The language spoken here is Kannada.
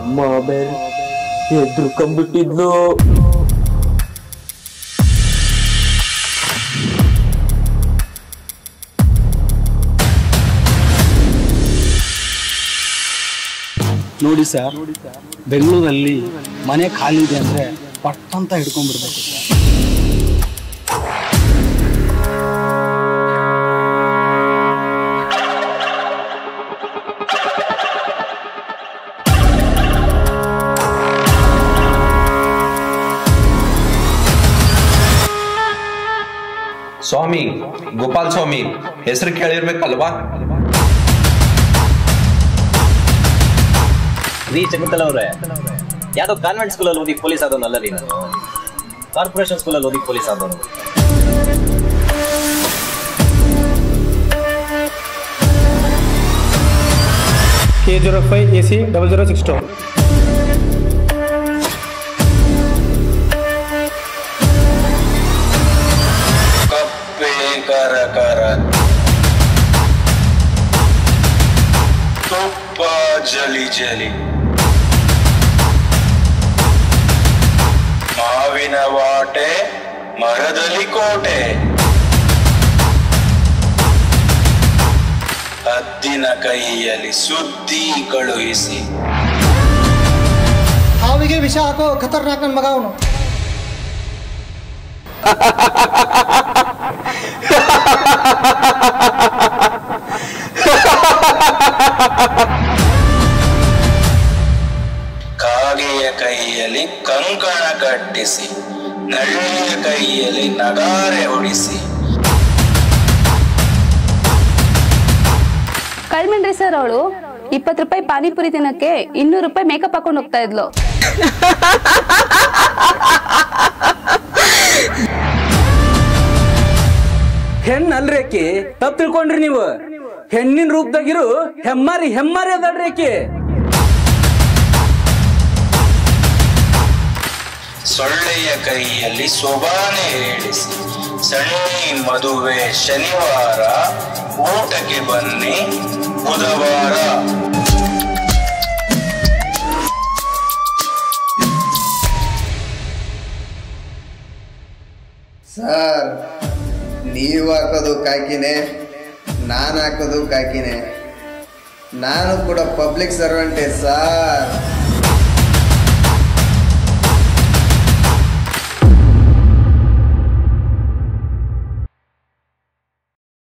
ಅಮ್ಮ ಬೇರೆ ಎದ್ರುಕೊಂಡ್ಬಿಟ್ಟಿದ್ಲು ನೋಡಿ ಸರ್ ಬೆಂಗಳೂರಲ್ಲಿ ಮನೆ ಖಾಲಿ ಇದೆ ಅಂದ್ರೆ ಪಟ್ ಅಂತ ಹಿಡ್ಕೊಂಡ್ಬಿಡ್ಬೇಕು ಸರ್ ಸ್ವಾಮಿ ಗೋಪಾಲ್ ಸ್ವಾಮಿ ಹೆಸರು ಕೇಳಿರ್ಬೇಕಲ್ವಾ ರೀ ಚಕುಂತಲ ಅವ್ರೆ ಯಾವ್ದೋ ಕಾನ್ವೆಂಟ್ ಸ್ಕೂಲಲ್ಲಿ ಓದಿ ಪೊಲೀಸ್ ಆದವನಲ್ಲ ನೀನು ಕಾರ್ಪೊರೇಷನ್ ಸ್ಕೂಲಲ್ಲಿ ಓದಿ ಪೊಲೀಸ್ ಆದವನು K zero five A C double zero six two ಕಪ್ಪೆ ಕರ ಕರ ತುಪ್ಪ ಜಲಿ ಜಲಿ ಮಾವಿನ ವಾಟೆ ಮರದಲ್ಲಿ ಕೋಟೆ ಹದ್ದಿನ ಕೈಯಲ್ಲಿ ಸುದ್ದಿ ಕಳುಹಿಸಿ ಹಾವಿಗೆ ವಿಷ ಹಾಕೋ ಖತರ್ನಾಕ್ ನನ್ನ ಮಗ ಅವನು ಕಾಗೆಯ ಕೈಯಲ್ಲಿ ಕಂಕಣ ಕಟ್ಟಿಸಿ ನಳ್ಳಿಯ ಕೈಯಲ್ಲಿ ನಗಾರೆ ಹೊಡಿಸಿ ಕಳ್ಮಂಡ್ರಿ ಸರ್ ಅವಳು ಇಪ್ಪತ್ತು ರೂಪಾಯಿ ಪಾನಿಪುರಿ ತಿನ್ನಕ್ಕೆ ಇನ್ನೂರು ರೂಪಾಯಿ ಮೇಕಪ್ ಹಾಕೊಂಡು ಹೋಗ್ತಾ ಇದ್ಲು ಹೆಣ್ಣು ಅಲ್ರಿ ಆಕಿ ತಪ್ಪು ತಿಳ್ಕೊಂಡ್ರಿ ನೀವು ಹೆಣ್ಣಿನ ರೂಪದಾಗಿರು ಹೆಮ್ಮಾರಿ ಹೆಮ್ಮಾರಿ ಅದಲ್ರಿ ಆಕಿ ಸೊಳ್ಳೆಯ ಕೈಯಲ್ಲಿ ಸೊಬಾನೆ ಹೇಳಿಸಿ ಸಣ್ಣಿ ಮದುವೆ ಶನಿವಾರ ಊಟಕ್ಕೆ ಬನ್ನಿ ಬುಧವಾರ ಸರ್ ನೀವು ಹಾಕೋದು ಕಾಕಿನೇ ನಾನು ಹಾಕೋದು ಕಾಕಿನೇ ನಾನು ಕೂಡ ಪಬ್ಲಿಕ್ ಸರ್ವೆಂಟೇ ಸರ್